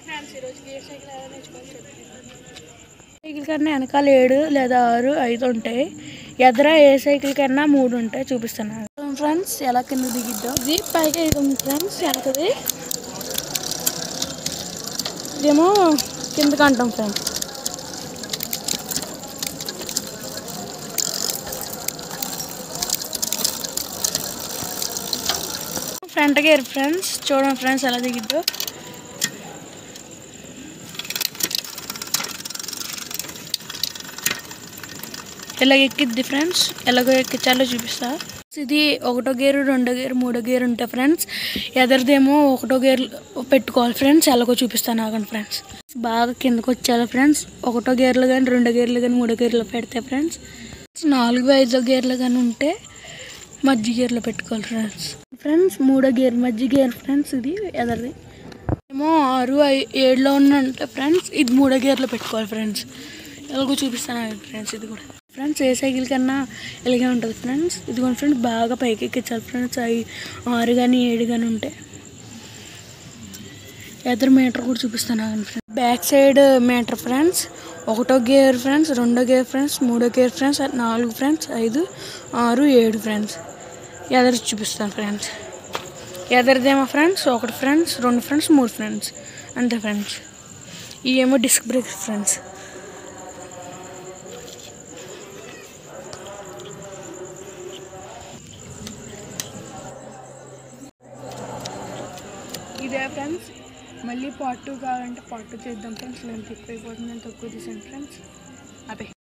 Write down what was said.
friends ఈరోజు gear cycle ఎలా నేర్చుకోవాలి సైకిల్ కన్నా వెనకాల ఏడు లేదా ఆరు ఐదు ఉంటాయి ఎదర ఏ సైకిల్ కన్నా మూడు ఉంటాయి చూపిస్తున్నాను ఫ్రెండ్స్ ఎలా కింద దిగిద్దాం ఇది పైకి ఐదు ఉంది ఫ్రెండ్స్ వెనకది ఇదేమో కిందకి అంటాం ఫ్రెండ్స్ ఫ్రంట్ గేర్ ఫ్రెండ్స్ చూడండి ఫ్రెండ్స్ ఎలా దిగిద్దో ఎలాగ ఎక్కిద్ది ఫ్రెండ్స్ ఎలాగో ఎక్కించాలో చూపిస్తా ఇది ఒకటో గేరు రెండో గేరు మూడో గేరు ఉంటాయి ఫ్రెండ్స్ ఎదరిదేమో ఒకటో గేర్ పెట్టుకోవాలి ఫ్రెండ్స్ ఎలాగో చూపిస్తాను ఆగండి ఫ్రెండ్స్ బాగా కిందకు వచ్చేయాలి ఫ్రెండ్స్ ఒకటో గేర్లు కానీ రెండో గేర్లు కానీ మూడో గేర్లు పెడితే ఫ్రెండ్స్ నాలుగు ఐదో గేర్లు కానీ ఉంటే మధ్య గేర్లో పెట్టుకోవాలి ఫ్రెండ్స్ ఫ్రెండ్స్ మూడో గేర్ మధ్య గేర్ ఫ్రెండ్స్ ఇది ఎదరిది ఏమో ఆరు ఐ- ఏడులో ఉన్నంటే ఫ్రెండ్స్ ఇది మూడో గేర్లో పెట్టుకోవాలి ఫ్రెండ్స్ ఎలాగో చూపిస్తాను ఫ్రెండ్స్ ఇది కూడా ఫ్రెండ్స్ ఏ సైకిల్ కన్నా ఇలాగే ఉంటుంది ఫ్రెండ్స్ ఇదిగోండి ఫ్రెండ్స్ బాగా పైకి ఎక్కించాలి ఫ్రెండ్స్ అవి ఆరు కానీ ఏడు కానీ ఉంటాయి ఎదురు మీటర్ కూడా చూపిస్తాను ఆగండి friends back side meter friends ఒకటో గేర్ ఫ్రెండ్స్ రెండో గేర్ ఫ్రెండ్స్ మూడో గేర్ ఫ్రెండ్స్ నాలుగు ఫ్రెండ్స్ ఐదు ఆరు ఏడు ఫ్రెండ్స్ ఎదరు చూపిస్తాను ఫ్రెండ్స్ ఎదరిదేమో ఫ్రెండ్స్ ఒకటి ఫ్రెండ్స్ రెండు ఫ్రెండ్స్ మూడు ఫ్రెండ్స్ అంతే ఫ్రెండ్స్ ఇవేమో డిస్క్ బ్రేక్స్ ఫ్రెండ్స్ ఇదే ఫ్రెండ్స్ మళ్ళీ పార్ట్ టూ కావాలంటే పార్ట్ టూ చేద్దాం ఫ్రెండ్స్ లెంత్ ఎక్కువ అయిపోతుందని తక్కువ తీసాను ఫ్రెండ్స్ అదే